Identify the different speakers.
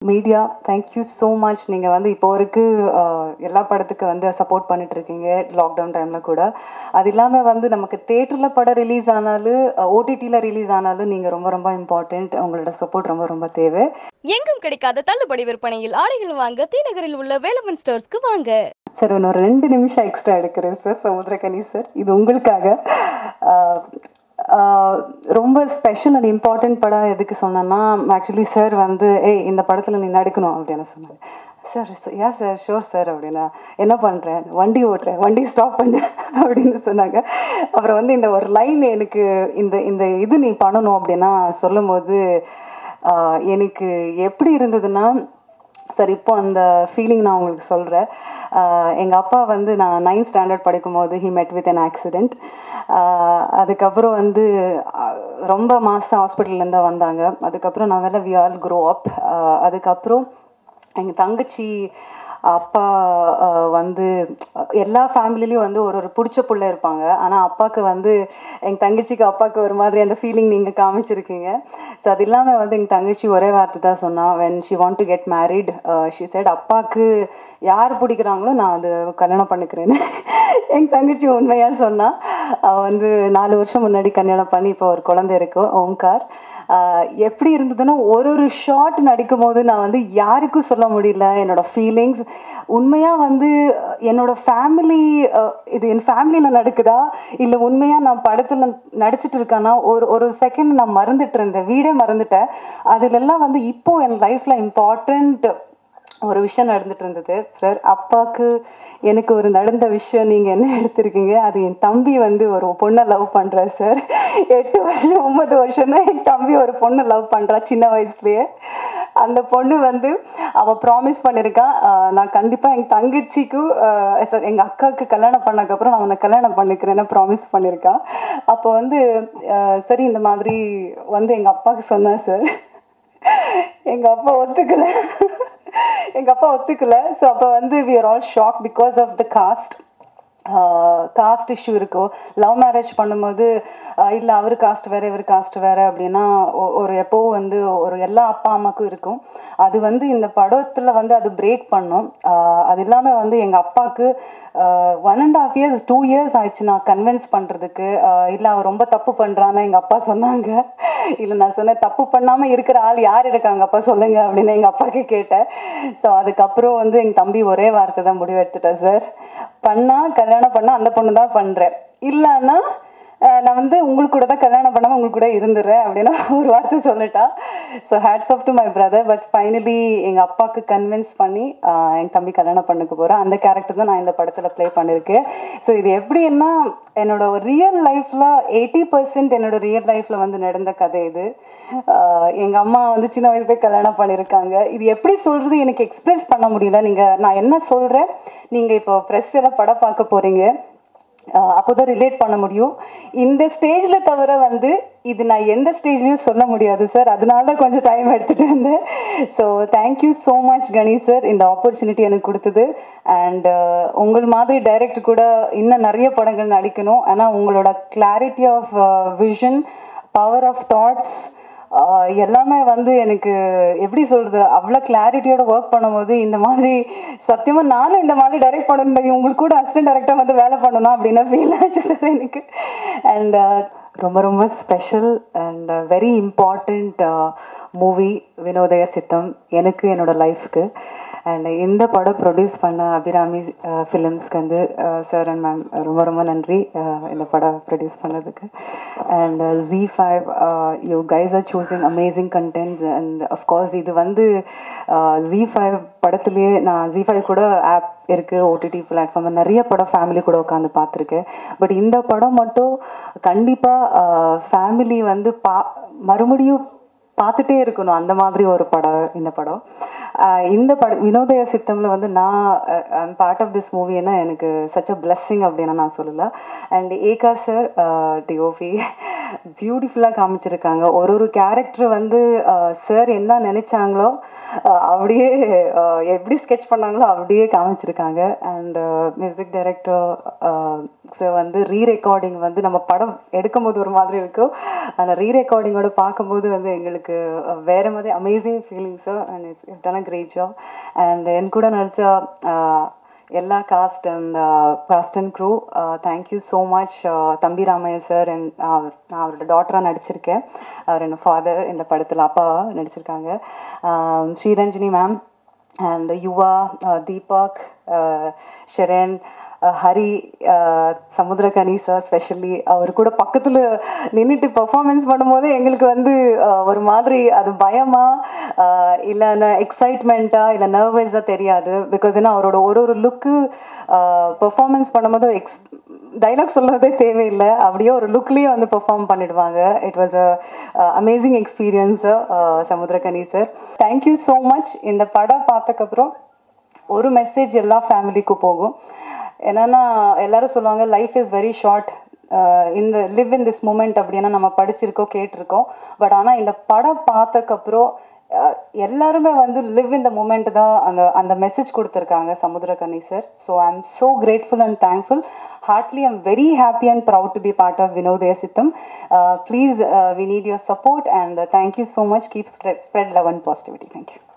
Speaker 1: media thank you so much நீங்கள் வந்து இப்போ வரைக்கும் ஆஹ், எல்லா படத்துக்கு வந்து சப்போர்ட் பண்ணிட்டு இருக்கீங்க லாக்டவுன் டைமில் கூட அது இல்லாமல் வந்து நமக்கு தேட்டரில் படம் ரிலீஸ் ஆனாலும் ஓடிடியில் ரிலீஸ் ஆனாலும் நீங்கள் ரொம்ப ரொம்ப இம்பார்ட்டண்ட் உங்களோட சப்போர்ட் ரொம்ப ரொம்ப தேவை
Speaker 2: எங்கும் கிடைக்காத தள்ளுபடி விற்பனையில் ஆடைகள் வாங்க தீநகரில் உள்ள வேலமன் ஸ்டோர்ஸ்க்கு வாங்க
Speaker 1: சார் இன்னொரு ரெண்டு நிமிஷம் எக்ஸ்ட்ரா எடுக்கிறேன் சார் சமுத்திரகனி சார் இது உங்களுக்காக ஆஹ், ஆஹ், ரொம்ப ஸ்பெஷல் அண்ட் இம்பார்ட்டன்ட் படம் எதுக்கு சொன்னேன்னா ஆக்சுவலி சார் வந்து ஏய் இந்த படத்தில் நீ நடிக்கணும் அப்படின்னு சொன்னாங்க sir yeah sir sure sir அப்படின்னா என்ன பண்ணுறேன் வண்டி ஓட்டுறேன் வண்டி ஸ்டாப் பண்ணு அப்படின்னு சொன்னாங்க அப்புறம் வந்து இந்த ஒரு லைன் எனக்கு இந்த இந்த இது நீ பண்ணணும் அப்படின்னா சொல்லும்போது ஆஹ், எனக்கு எப்படி இருந்ததுன்னா சார் இப்போ அந்த ஃபீலிங் நான் உங்களுக்கு சொல்கிறேன் எங்கள் அப்பா வந்து நான் நைன்த் ஸ்டாண்டர்ட் படிக்கும்போது he met with an accident அதுக்கப்புறம் வந்து அஹ், ரொம்ப மாதம் ஹாஸ்பிட்டல்லேருந்து வந்தாங்க அதுக்கப்புறம் நான் வேலை வி ஆல் க்ரோ அப் அதுக்கப்புறம் எங்கள் தங்கச்சி அப்பா அஹ், வந்து அஹ், எல்லா ஃபேமிலிலையும் வந்து ஒரு ஒரு பிடிச்ச புள்ள இருப்பாங்க ஆனால் அப்பாவுக்கு வந்து எங்கள் தங்கச்சிக்கு அப்பாவுக்கு ஒரு மாதிரி அந்த ஃபீலிங் நீங்கள் காமிச்சிருக்கீங்க ஸோ அது இல்லாமல் வந்து எங்கள் தங்கச்சி ஒரே வார்த்தை தான் சொன்னா when she want to get married she said அப்பாவுக்கு யார் பிடிக்கிறாங்களோ நான் அது கல்யாணம் பண்ணிக்கிறேன்னு எங்கள் தங்கச்சி உண்மையாக சொன்னா அவள் வந்து நாலு வருஷம் முன்னாடி கல்யாணம் பண்ணி இப்போ ஒரு குழந்தை இருக்கு ஓம்கார் ஆஹ் எப்படி இருந்ததுன்னா ஒரு ஒரு ஷாட் நடிக்கும் போது நான் வந்து யாருக்கும் சொல்ல முடியல என்னோட ஃபீலிங்ஸ் உண்மையாக வந்து அஹ், என்னோட ஃபேமிலி இது என் ஃபேமிலியில் நடக்குதா இல்லை உண்மையாக நான் படத்தில் நடிச்சிட்டு இருக்கேன்னா ஒரு ஒரு செகண்ட் நான் மறந்துட்டு இருந்தேன் வீடே மறந்துட்டேன் அதுலெல்லாம் வந்து இப்போ என் லைஃப்பில் இம்பார்ட்டண்ட் ஒரு விஷயம் நடந்துட்டு இருந்தது சார் அப்பாவுக்கு எனக்கு ஒரு நடந்த விஷயம் நீங்கள் என்ன எடுத்திருக்கீங்க அது என் தம்பி வந்து ஒரு பொண்ணை லவ் பண்ணுறா சார் எட்டு வருஷம் ஒன்பது வருஷம்னா என் தம்பி ஒரு பொண்ணை லவ் பண்ணுறா சின்ன வயசுலயே அந்த பொண்ணு வந்து அவள் ப்ராமிஸ் பண்ணியிருக்கான் ஆஹ் நான் கண்டிப்பாக எங்கள் தங்கச்சிக்கும் சார் எங்கள் அக்காவுக்கு கல்யாணம் பண்ணக்கப்புறம் நான் உன்னை கல்யாணம் பண்ணிக்கிறேன்னு ப்ராமிஸ் பண்ணியிருக்கான் அப்போ வந்து ஆஹ் சரி இந்த மாதிரி வந்து எங்கள் அப்பாவுக்கு சொன்னேன் சார் எங்க அப்பா ஒத்துக்கல எங்க அப்பா ஒத்துக்கல ஸோ அப்போ வந்து we are all shock because of the caste caste issue இருக்கும் லவ் மேரேஜ் பண்ணும்போது ஆஹ் இல்ல அவர் காஸ்ட் வேற இவர் காஸ்ட் வேற அப்படின்னா ஒ- ஒரு எப்போ வந்து ஒரு எல்லா அப்பா அம்மாக்கும் இருக்கும் அது வந்து இந்த படத்துல வந்து அது பிரேக் பண்ணும் ஆஹ் அது இல்லாம வந்து எங்க அப்பாவுக்கு one and half years two years ஆயிடுச்சு நான் கன்வின்ஸ் பண்றதுக்கு ஆஹ் இல்ல அவர் ரொம்ப தப்பு பண்றான்னு எங்க அப்பா சொன்னாங்க இல்ல நான் சொன்னேன் தப்பு பண்ணாம இருக்கிற ஆள் யார் இருக்காங்க அப்பா சொல்லுங்க அப்படின்னு எங்க அப்பாக்கு கேட்டேன் ஸோ அதுக்கப்புறம் வந்து எங்க தம்பி ஒரே வார்த்தை தான் முடிவு எடுத்துட்டேன் சார் பண்ணா கல்யாணம் பண்ணா அந்த பொண்ணு தான் பண்றேன் இல்லைன்னா அஹ் நான் வந்து உங்களுக்கு கூட தான் கல்யாணம் பண்ணாம உங்களுக்கு கூட இருந்துடுறேன் அப்படின்னு ஒரு வார்த்தை சொல்லிட்டா so hats off to my brother but finally எங்க அப்பாவுக்கு கன்வின்ஸ் பண்ணி ஆஹ் என் தம்பி கல்யாணம் பண்ணிக்க போறேன் அந்த கேரக்டர் தான் நான் இந்த படத்துல ப்ளே பண்ணியிருக்கேன் ஸோ இது எப்படின்னா என்னோட ரியல் லைஃப்ல எயிட்டி பர்சன்ட் என்னோட ரியல் லைஃப்ல வந்து நடந்த கதை இது ஆஹ் எங்க அம்மா வந்து சின்ன வயசுல கல்யாணம் பண்ணியிருக்காங்க இது எப்படி சொல்றது எனக்கு எக்ஸ்பிரஸ் பண்ண முடியல நீங்க நான் என்ன சொல்றேன் நீங்க இப்போ ப்ரெஸ் எல்லாம் படம் பார்க்க போறீங்க ஆஹ் அப்போதான் ரிலேட் பண்ண முடியும் இந்த ஸ்டேஜ்ல தவிர வந்து இது நான் எந்த ஸ்டேஜ்லயும் சொல்ல முடியாது சார் அதனால தான் கொஞ்சம் டைம் எடுத்துட்டு வந்தேன் so thank you so much Ganesh sir இந்த ஆப்பர்ச்சுனிட்டி எனக்கு கொடுத்தது அண்ட் உங்கள் மாதிரி டைரக்டர் கூட இன்னும் நிறைய படங்கள் நடிக்கணும் ஆனால் உங்களோட clarity of vision power of thoughts ah எல்லாமே வந்து எனக்கு எப்படி சொல்றது அவ்வளோ கிளாரிட்டியோட ஒர்க் பண்ணும்போது இந்த மாதிரி சத்தியமா நானும் இந்த மாதிரி டைரக்ட் பண்ணணும் உங்களுக்கு கூட அசிஸ்டன்ட் டைரக்டர் வந்து வேலை பண்ணணும் அப்படின்னு ஃபீல் ஆச்சு சார் எனக்கு அண்ட் ரொம்ப ரொம்ப special and very important movie Vinodhaya Sitham எனக்கு என்னோட லைஃப்க்கு அண்ட் இந்த படம் ப்ரொடியூஸ் பண்ண அபிராமி ஃபிலிம்ஸ்க்கு வந்து சார் அண்ட் மேம் ரொம்ப ரொம்ப நன்றி அஹ், இந்த படம் ப்ரொடியூஸ் பண்ணதுக்கு and Zee five you guys are choosing amazing contents and of course இது வந்து ஜி ஃபைவ் படத்துலேயே நான் ஜி ஃபைவ் கூட ஆப் இருக்குது ஓடிடி பிளாட்ஃபார்ம் நிறைய படம் ஃபேமிலி கூட உட்காந்து பார்த்துருக்கேன் பட் இந்த படம் மட்டும் கண்டிப்பாக ஃபேமிலி வந்து பா மறுபடியும் பார்த்துட்டே இருக்கணும் அந்த மாதிரி ஒரு படம் இந்த படம் ஆஹ் இந்த படம் வினோதய சித்தம்ல வந்து நான் பார்ட் ஆஃப் திஸ் மூவின்னா எனக்கு சச் அ பிளெஸ்ஸிங் அப்படின்னு நான் சொல்லல அண்ட் ஏகா சார் டிஓபி பியூட்டிஃபுல்லாக காமிச்சிருக்காங்க ஒரு ஒரு கேரக்டர் வந்து சார் என்ன நினைச்சாங்களோ அஹ், அப்படியே அஹ், எப்படி ஸ்கெட்ச் பண்ணாங்களோ அப்படியே காமிச்சிருக்காங்க அண்ட் மியூசிக் டைரக்டர் சார் வந்து ரீ ரெக்கார்டிங் வந்து நம்ம படம் எடுக்கும்போது ஒரு மாதிரி இருக்கும் அந்த ரீ ரெக்கார்டிங்கோட பார்க்கும்போது வந்து எங்களுக்கு அஹ், வேற மாதிரி amazing feelings and it's done a great job and என் கூட நடிச்ச அஹ், எல்லா cast and cast and crew thank you so much தம்பி ராமையா சார் அண்ட் நான் அவரோட டாட்டராக நடிச்சிருக்கேன் அவர் என்ன ஃபாதர் இந்த படத்தில் அப்பாவா நடிச்சிருக்காங்க Um, Sriranjini ma'am and Yuva Deepak Sharan Hari uh, Samuthirakani sir specially அவர் கூட பக்கத்தில் நின்றுட்டு பெர்ஃபார்மன்ஸ் பண்ணும்போது எங்களுக்கு வந்து uh, ஒரு மாதிரி அது பயமா இல்லை எக்ஸைட்மெண்ட்டா இல்லை நர்வஸாக தெரியாது பிகாஸ் ஏன்னா அவரோட ஒரு ஒரு லுக்கு பெர்ஃபார்மன்ஸ் பண்ணும்போது எக்ஸ் டைலாக் சொல்றதே தேவையில்லை அப்படியே ஒரு லுக்லேயே வந்து பெர்ஃபார்ம் பண்ணிடுவாங்க it was a amazing experience Samuthirakani sir thank you so much இந்த படம் பார்த்ததுக்கப்புறம் ஒரு மெசேஜ் எல்லா ஃபேமிலிக்கும் போகும் என்னன்னா எல்லாரும் சொல்லுவாங்க லைஃப் இஸ் வெரி ஷார்ட் இந்த லிவ் இன் திஸ் மூமெண்ட் அப்படின்னா நம்ம படிச்சிருக்கோம் கேட்டிருக்கோம் பட் ஆனால் இந்த படம் பார்த்ததுக்கப்புறம் அஹ், எல்லாருமே வந்து லிவ் in the மூமெண்ட் தான் அந்த அந்த மெசேஜ் கொடுத்துருக்காங்க Samuthirakani sir so I am so grateful and thankful heartly I'm very happy and proud to be part of Vinodhaya Sitham please we need your support and thank you so much keep spread spread love and positivity thank you